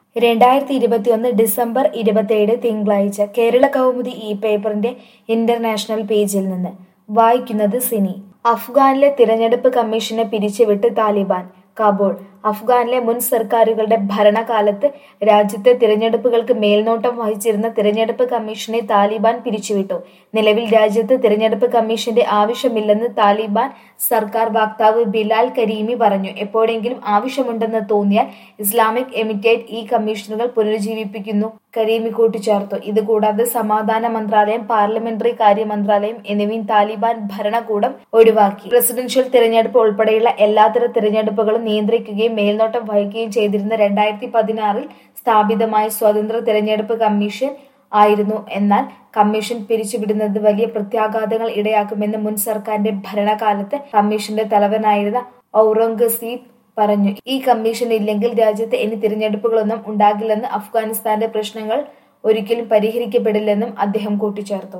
രണ്ടായിരത്തി ഇരുപത്തിയൊന്ന് ഡിസംബർ ഇരുപത്തിയേഴ് തിങ്കളാഴ്ച കേരള കൗമുദി ഈ പേപ്പറിന്റെ ഇന്റർനാഷണൽ പേജിൽ നിന്ന് വായിക്കുന്നത് സിനി അഫ്ഗാനിലെ തിരഞ്ഞെടുപ്പ് കമ്മീഷനെ പിരിച്ചുവിട്ട് താലിബാൻ കാബൂൾ അഫ്ഗാനിലെ മുൻ സർക്കാരുകളുടെ ഭരണകാലത്ത് രാജ്യത്തെ തിരഞ്ഞെടുപ്പുകൾക്ക് മേൽനോട്ടം വഹിച്ചിരുന്ന തിരഞ്ഞെടുപ്പ് കമ്മീഷനെ താലിബാൻ പിരിച്ചുവിട്ടു നിലവിൽ രാജ്യത്ത് തിരഞ്ഞെടുപ്പ് കമ്മീഷന്റെ ആവശ്യമില്ലെന്ന് താലിബാൻ സർക്കാർ വക്താവ് ബിലാൽ കരീമി പറഞ്ഞു എപ്പോഴെങ്കിലും ആവശ്യമുണ്ടെന്ന് തോന്നിയാൽ ഇസ്ലാമിക് എമിറ്റേറ്റ് ഈ കമ്മീഷനുകൾ പുനരുജ്ജീവിപ്പിക്കുന്നു കരീമി കൂട്ടിച്ചേർത്തു ഇതുകൂടാതെ സമാധാന മന്ത്രാലയം പാർലമെന്ററി കാര്യ മന്ത്രാലയം എന്നിവയും താലിബാൻ ഭരണകൂടം ഒഴിവാക്കി പ്രസിഡൻഷ്യൽ തിരഞ്ഞെടുപ്പ് ഉൾപ്പെടെയുള്ള എല്ലാത്തര തിരഞ്ഞെടുപ്പുകളും നിയന്ത്രിക്കുകയും മേൽനോട്ടം വഹിക്കുകയും ചെയ്തിരുന്ന രണ്ടായിരത്തി പതിനാറിൽ സ്ഥാപിതമായ സ്വതന്ത്ര തിരഞ്ഞെടുപ്പ് കമ്മീഷൻ ആയിരുന്നു എന്നാൽ കമ്മീഷൻ പിരിച്ചുവിടുന്നത് വലിയ പ്രത്യാഘാതങ്ങൾ ഇടയാക്കുമെന്ന് മുൻ സർക്കാരിന്റെ ഭരണകാലത്ത് കമ്മീഷന്റെ തലവനായിരുന്ന ഔറംഗസീബ് പറഞ്ഞു ഈ കമ്മീഷൻ ഇല്ലെങ്കിൽ രാജ്യത്ത് ഇനി തിരഞ്ഞെടുപ്പുകളൊന്നും ഉണ്ടാകില്ലെന്ന് അഫ്ഗാനിസ്ഥാന്റെ പ്രശ്നങ്ങൾ ഒരിക്കലും പരിഹരിക്കപ്പെടില്ലെന്നും അദ്ദേഹം കൂട്ടിച്ചേർത്തു